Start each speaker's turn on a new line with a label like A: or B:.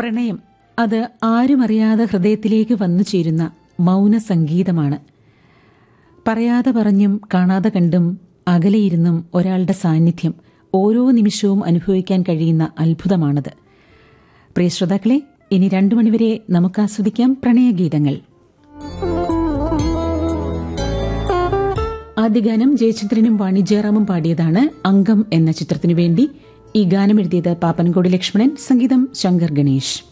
A: പ്രണയം അത് ആരുമറിയാതെ ഹൃദയത്തിലേക്ക് വന്നു ചേരുന്ന മൗന സംഗീതമാണ് പറയാതെ പറഞ്ഞും കാണാതെ കണ്ടും അകലെയിരുന്നും ഒരാളുടെ സാന്നിധ്യം ഓരോ നിമിഷവും അനുഭവിക്കാൻ കഴിയുന്ന അത്ഭുതമാണത് പ്രിയ ശ്രോതാക്കളെ ഇനി രണ്ടു മണിവരെ നമുക്ക് ആസ്വദിക്കാം പ്രണയഗീതങ്ങൾ ആദ്യ ഗാനം ജയചന്ദ്രനും വാണിജ്യറാമും പാടിയതാണ് അംഗം എന്ന ചിത്രത്തിനു വേണ്ടി ഈ ഗാനം എഴുതിയത് പാപ്പൻകോടി ലക്ഷ്മണൻ സംഗീതം ശങ്കർ ഗണേഷ്